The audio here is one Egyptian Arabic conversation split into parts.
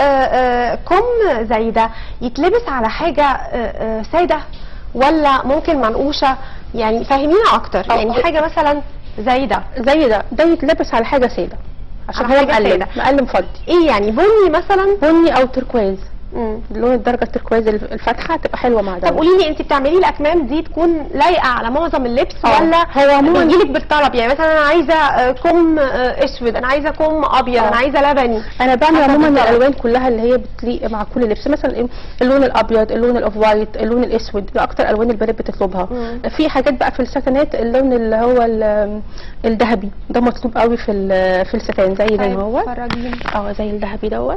آه، كم زي ده يتلبس على حاجه آه، آه، ساده ولا ممكن منقوشه يعني فهمينا اكتر أه. يعني حاجه مثلا زي ده زي ده ده يتلبس على حاجه ساده عشان على هو حاجة مقلم سادة. مقلم فضي ايه يعني بني مثلا بني او تركواز مم. لون الدرجه التركواز الفاتحه تبقى حلوه مع ده طب قولي لي انت بتعملي الاكمام دي تكون لايقه على معظم اللبس اه. ولا هو عموما- بيجيلك بالطلب يعني مثلا انا عايزه آه، كم آه، اسود انا عايزه كم ابيض اه. انا عايزه لبني انا بعمل حسب عموما الطلب. الالوان كلها اللي هي بتليق مع كل لبس مثلا إيه؟ اللون الابيض اللون الاوف وايت اللون الاسود ده اكتر الوان البنات بتطلبها مم. في حاجات بقى في الستانات اللون اللي هو ال- الذهبي ده مطلوب قوي في ال- في الستان زي ده طيب، هو فرجيني. اه زي الذهبي دوت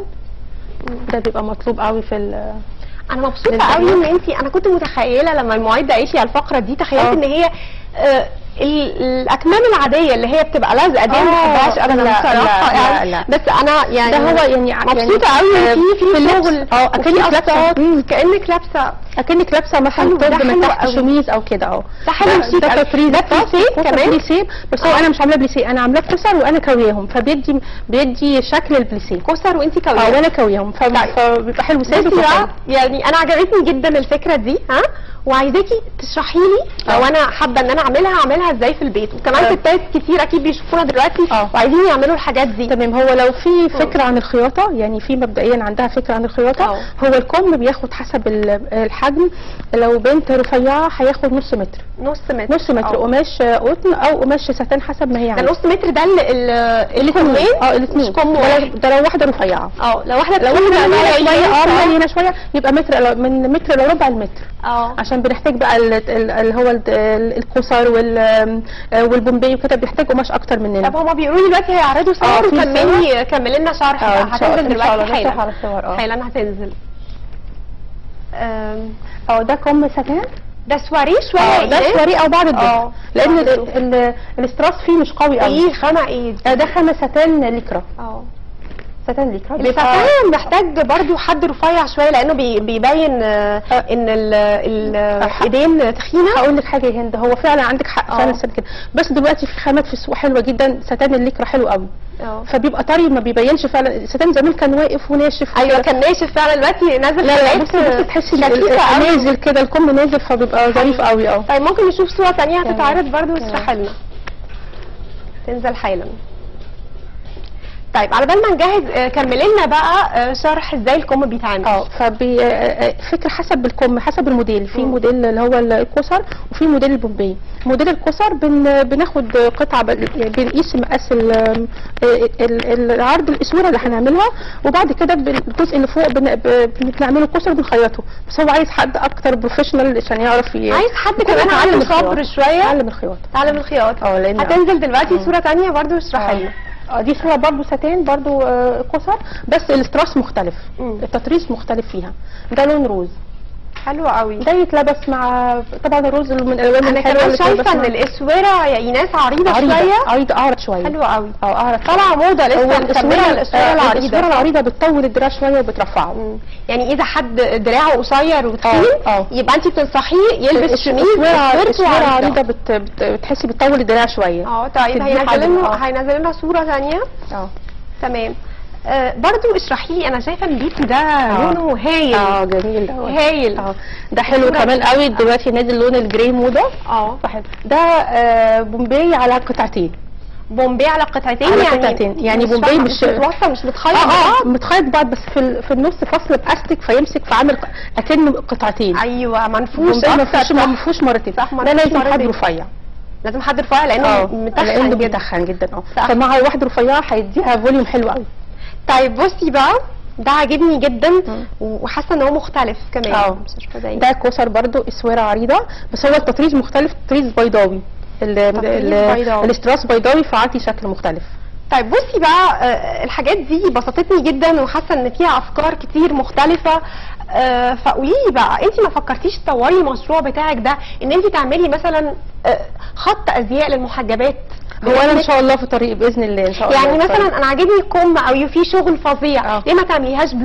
ده بيبقى مطلوب قوي في ال- انا مبسوطه للبنات. قوي ان انت انا كنت متخيله لما المعده قالت لي على الفقره دي تخيلت اه. ان هي آه، ال- الاكمام العاديه اللي هي بتبقى لازقه دي انا ما اه، بحبهاش ابدا لا، بصراحه لا، يعني لا. بس انا يعني ده هو يعني مبسوطه يعني قوي آه، ان في في اللبس. شغل اه وفي اكنك لابسه قصات مم. كانك لابسه اكنك لابسه مثلا حلو، ده طب من حلو تحت قوي. شميز او كده اه ده حلو شيك ده قوي. تطريز ده بليسيه كمان؟ بليسيه بس هو اه. انا مش عاملاه بليسيه انا عاملاه كسر وانا كوياهم فبيدي بيدي شكل البليسيه كسر وانت اه كويسه وانا كوياهم ف- طيب. فبيبقى حلو ثابت بصي وحلو. بقى يعني انا عجبتني جدا الفكره دي ها وعايزاكي تشرحي لي لو اه. انا حابه ان انا اعملها اعملها ازاي في البيت وكمان اه. ستات كتير اكيد بيشوفونا دلوقتي اه. وعايزين يعملوا الحاجات دي تمام هو لو في فكره عن الخياطه يعني في مبدئيا عندها فكره عن الخياطه اه. هو الكم بياخد حسب ال- الحجم لو بنت رفيعه هياخد نص متر نص متر نص متر اه. قماش قطن او قماش ستان حسب ما هي ده عايزه نص متر ده ال- ال- الاثنين الكمين اه الاثنين مش كم ده واحد لو- ده لو واحده رفيعه اه لو واحده لو تخينة احنا بقى عملنا شويه اه ينفع. ملينا شويه يبقى متر إلى- من متر الى ربع المتر اه عشان بنحتاج بقى ال- ال- اللي هو ال- ال- القصر وال آه، والبومبي وكده بيحتاج قماش اكتر مننا طب هما بيقولوا لي دلوقتي هيعرضوا اه، صور في وكملي كملي لنا شرح اه، بقى ان شاء هتنزل الله- ان شاء الله دلوقتي نفتح حالا على الصور اه حالا هتنزل أم، اه ده كم ستان ده سواريه شويه اه ده إيه؟ سواري او بعض الدهن اه، لان بعض ال- ال- الاستراس فيه مش قوي قوي ايه خامه ايه دي؟ آه، ده خامه ستان ليكرا اه ستان ليكرا بيبقى- الستان محتاج برضو حد رفيع شويه لانه بي- بيبين آه، ان ال- ال- الايدين تخينه هقول لك حاجه يا هند هو فعلا عندك حق اه. فعلا الستان كده بس دلوقتي في خامات في السوق حلوه جدا ستان الليكرا حلو قوي اه فبيبقى طري ما بيبينش فعلا الستان زمان كان واقف وناشف ايوه وكده. كان ناشف فعلا دلوقتي نازل لا لا حلقات بصي بصي تحسي ال- خفيفة ال- قوي. نازل كده الكم نازل فبيبقى ظريف قوي اه طيب ممكن نشوف صورة تانية تمام. هتتعرض برضو تمام. واشرحها لنا تنزل حالا طيب على بال ما نجهز آه، كملي لنا بقى آه، شرح ازاي الكم بيتعمل اه فبي آه، آه، فكره حسب الكم حسب الموديل في مم. موديل اللي هو الكسر وفي موديل البومبي موديل الكسر بن بناخد قطعه ب- يعني بنقيس مقاس ال- آه، ال- العرض الاسوره اللي هنعملها وبعد كده بن- الجزء اللي فوق بن- ب- بنعمله كسر بنخيطه بس هو عايز حد اكتر بروفيشنال عشان يعرف ي- عايز حد يكون كمان اتعلم عنده الخياطة. صبر شوية اتعلم الخياطه تعلم الخياطة اه لان هتنزل دلوقتي مم. صورة تانية برضو اشرحها لنا اه دي صورة برضو ستان برضو آه، قصر بس الاستراس مختلف مم. التطريز مختلف فيها ده لون روز حلوة قوي ده يتلبس مع طبعا الروز اللي من الالوان انا الحلوه كمان اللي شايفة بتلبس ان مع- الاسورة يا ايناس عريضة عريضة شوية عريضة اعرض شوية حلوة قوي اه اعرض طالعة موضة لسه هو مكملة الاسورة الاسوره العريضة الاسوره العريضه بتطول الدراع شويه وبترفعه مم. يعني اذا حد دراعه قصير وتخين اه، اه. يبقى انت بتنصحيه يلبس شميز الاسوره وسكيرت الاسوره وعريضة. عريضة بت... بت... بتحسي بتطول الدراع شويه اه طيب تدي هينزل حجم، لنا اه. هينزل لنا صورة ثانية اه تمام آه برضو اشرحي لي انا شايفه البيت ده اه. لونه هايل اه جميل ده هايل اه ده حلو صورة- كمان قوي دلوقتي نازل لون الجراي موضه اه فحلو ده آه بومبي على قطعتين بومبي على قطعتين على يعني قطعتين. يعني مش بومبي فاهمة، مش- متوصل مش متخيط اه اه ببعض؟ متخيط بعض بس في ال- في النص فصل باستك فيمسك فعامل ق- اكنه قطعتين ايوه منفوش بومبي ما اكتر فيهوش صح؟ ما فيهوش مرتين صح، ما ده فيهوش لازم حد مرتين. رفيع لازم حد رفيع لانه اه متخن لانه جدا بيتخن جدا اه صح. فمع واحد رفيع هيديها فوليوم حلو قوي طيب بصي بقى ده عاجبني جدا مم. وحاسه ان هو مختلف كمان اه. مش عارفه زي ده كوسر برضو اسوره عريضه بس هو التطريز مختلف تطريز بيضاوي ال- تطريز ال- بيضاوي. الاستراس بيضاوي فعطي شكل مختلف طيب بصي بقى آه، الحاجات دي بسطتني جدا وحاسه ان فيها افكار كتير مختلفه آه، فقولي لي بقى انت ما فكرتيش تطوري المشروع بتاعك ده ان انت تعملي مثلا آه، خط ازياء للمحجبات هو انا ان شاء الله في طريق باذن الله ان شاء الله يعني في طريق. مثلا انا عاجبني كم او في شغل فظيع اه. ليه ما تعمليهاش بلوزه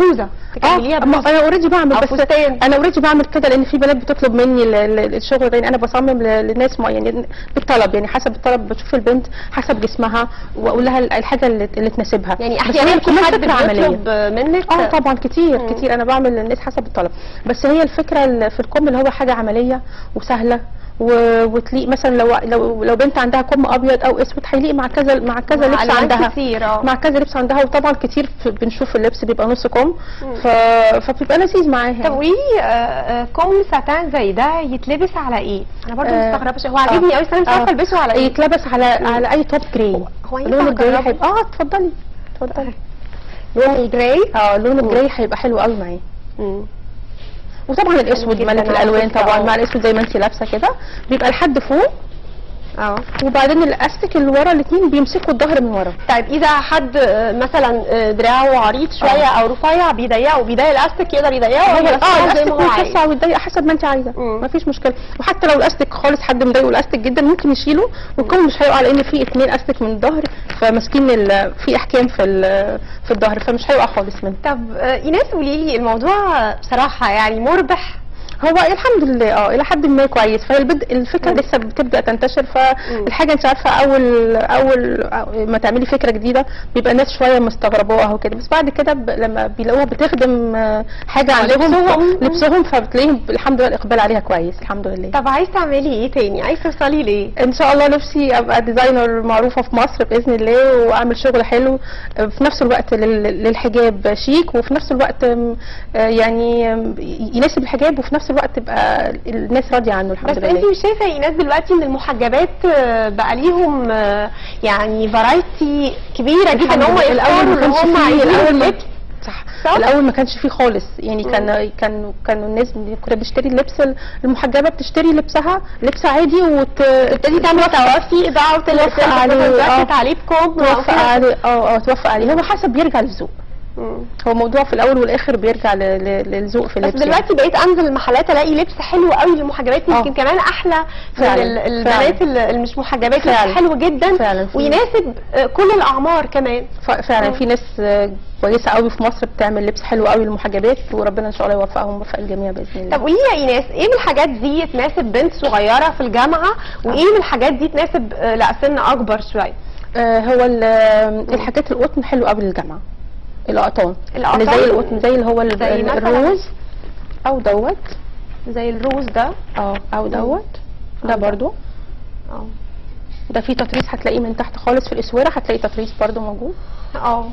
تكمليها اه بلوز أما انا اوريدي بعمل أو بس فستان. انا اوريدي بعمل كده لان في بنات بتطلب مني ال- ال- الشغل ده يعني انا بصمم ل- لناس معينين بالطلب يعني حسب الطلب بشوف البنت حسب جسمها واقول لها ال- الحاجه اللي, اللي تناسبها يعني بس احيانا هي في كلها حد فكرة عملية. بيطلب منك اه طبعا كتير مم. كتير انا بعمل للناس حسب الطلب بس هي الفكره ال- في الكم اللي هو حاجه عمليه وسهله و- وتليق مثلا لو لو لو بنت عندها كم ابيض او اسود هيليق مع كذا مع كذا مع لبس ألوان عندها كتير، اه. مع كذا لبس عندها وطبعا كتير في- بنشوف اللبس بيبقى نص كم ف... فبيبقى لذيذ معاها طب قولي لي، آه، آه، كم ساتان زي ده يتلبس على ايه؟ انا برضو آه، مستغربه شوية. هو عاجبني قوي بس انا مش عارفه آه. البسه على ايه يتلبس على على اي توب جراي هو ينفع لون الجراي أجربه؟ هيبقى اه اتفضلي اتفضلي لون الجراي اه لون الجراي هيبقى حلو قوي معاه مم. وطبعا الاسود جداً ملك على الالوان فكرة، طبعا اه. مع الاسود زي ما انت لابسه كده بيبقى لحد فوق اه وبعدين الاستك اللي ورا الاثنين بيمسكوا الظهر من ورا طيب اذا حد آه، مثلا آه، دراعه عريض شويه او رفيع بيضيقه بيضيق الاستك يقدر يضيقه هو ولا اه يرفعه زي ما الاستك هو عايز بيتوسع ويتضيق حسب ما انت عايزه مم. مفيش مشكله وحتى لو الاستك خالص حد مضايقه الاستك جدا ممكن يشيله والكم مش هيقع لان في اثنين استك من الظهر فماسكين ال- في احكام في ال- في الظهر فمش هيقع خالص منه طب آه، ايناس قولي لي الموضوع بصراحه يعني مربح هو الحمد لله اه الى حد ما كويس فهي البدء الفكره لسه بتبدا تنتشر فالحاجه انت عارفه اول اول ما تعملي فكره جديده بيبقى الناس شويه مستغربوها وكده بس بعد كده ب... لما بيلاقوها بتخدم آه، حاجه عندهم لبسهم. لبسهم فبتلاقيهم الحمد لله الاقبال عليها كويس الحمد لله طب عايز تعملي ايه تاني عايز توصلي ليه ان شاء الله نفسي ابقى ديزاينر معروفه في مصر باذن الله واعمل شغل حلو آه، في نفس الوقت لل- للحجاب شيك وفي نفس الوقت آم، آه، يعني آم، يناسب الحجاب وفي نفس الوقت تبقى الناس راضيه عنه الحمد بس لله انت مش شايفه يا ايناس دلوقتي ان المحجبات آه، بقى ليهم آه، يعني فرايتي كبيره جدا ان هم الحمد لله. يختاروا ما اللي كانش هم فيه، عايزين الاول ما اللبس صح. صح؟ الاول ما كانش فيه خالص يعني كان كان كانوا الناس بي- كنا بنشتري اللبس المحجبه بتشتري لبسها لبس عادي وت تبتدي تعمل توافي بقى توافق عليه، وتلبس اه. عليه بكم توافق عليه اه اه توافق عليه هو حسب بيرجع للذوق مم. هو موضوع في الاول والاخر بيرجع ل- ل- للذوق في بس اللبس دلوقتي بقيت انزل المحلات الاقي لبس حلو قوي للمحجبات اه. يمكن كمان احلى من فعلا، ال- البنات ال- اللي مش محجبات لبس فعلا. حلو جدا فعلا. ويناسب آه، كل الاعمار كمان ف- فعلا مم. في ناس آه، كويسه قوي في مصر بتعمل لبس حلو قوي للمحجبات وربنا ان شاء الله يوفقهم ويوفق الجميع باذن الله طب قولي لي يا ايناس ايه من الحاجات دي تناسب بنت صغيره في الجامعه وايه من الحاجات دي تناسب آه، لا سن اكبر شويه آه، هو ال- آه، الحاجات القطن حلو قوي للجامعه القطان القطن؟ اللي زي القطن زي اللي هو ال- زي ال- مثلاً؟ الروز او دوت زي الروز ده اه او دوت ده أو ده. برضو اه ده فيه تطريز هتلاقيه من تحت خالص في الاسوره هتلاقي تطريز برضو موجود اه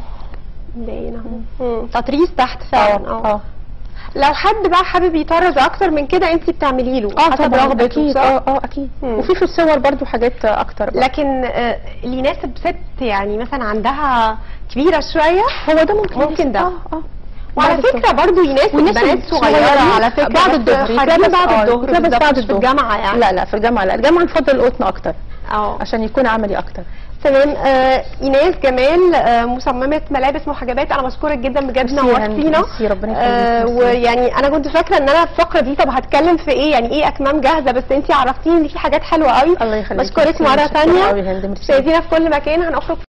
باين اهو مم، تطريز تحت فعلا اه اه لو حد بقى حابب يطرز اكتر من كده انت بتعملي له اه حسب طبعا رغبته اكيد صح؟ اه اه اكيد مم. وفي في الصور برضو حاجات اكتر بقى. لكن آه، اللي يناسب ست يعني مثلا عندها كبيره شويه هو ده ممكن ممكن ده. اه اه وعلى بعد فكره الظهر. برضو يناسب والناس بنات صغيره الصغيرين على فكره بعد بس الظهر خارجين يتلبس- بعد آه، الظهر يتلبس بالظبط، بعد مش في الظهر الجامعه يعني لا لا في الجامعه لا الجامعه نفضل القطن اكتر اه عشان يكون عملي اكتر تمام آه ايناس جمال آه مصممه ملابس محجبات انا بشكرك جدا بجد ميرسي يا هند، نورتينا ميرسي، ربنا آه يخليك، ميرسي. ويعني انا كنت فاكره ان انا الفقره دي طب هتكلم في ايه يعني ايه اكمام جاهزه بس انت عرفتيني ان في حاجات حلوه قوي الله يخليك بشكرك ميرسي، مره متشكرة ثانيه قوي يا هند، ميرسي. شايفينا في كل مكان هنخرج